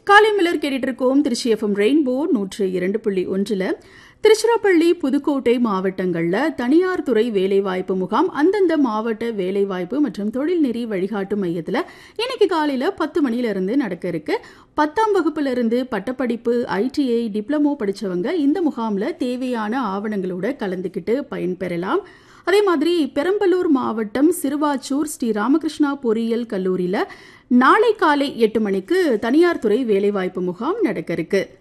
காலை மலர் கேட்டுட்டு இருக்கோம் திருச்சி எஃப்எம் ரெயின்போ நூற்று இரண்டு புள்ளி ஒன்றில் திருச்சிராப்பள்ளி புதுக்கோட்டை மாவட்டங்களில் தனியார் துறை வேலைவாய்ப்பு முகாம் அந்தந்த மாவட்ட வேலைவாய்ப்பு மற்றும் தொழில்நெறி வழிகாட்டு மையத்தில் இன்னைக்கு காலையில் பத்து மணியிலிருந்து நடக்க இருக்கு பத்தாம் வகுப்பிலிருந்து பட்டப்படிப்பு ஐடிஐ டிப்ளமோ படித்தவங்க இந்த முகாமில் தேவையான ஆவணங்களோட கலந்துக்கிட்டு பயன்பெறலாம் அதே மாதிரி பெரம்பலூர் மாவட்டம் சிறுவாச்சூர் ஸ்ரீ ராமகிருஷ்ணா பொறியியல் கல்லூரியில் நாளை காலை எட்டு மணிக்கு தனியார் துறை வேலைவாய்ப்பு முகாம் நடக்க இருக்கு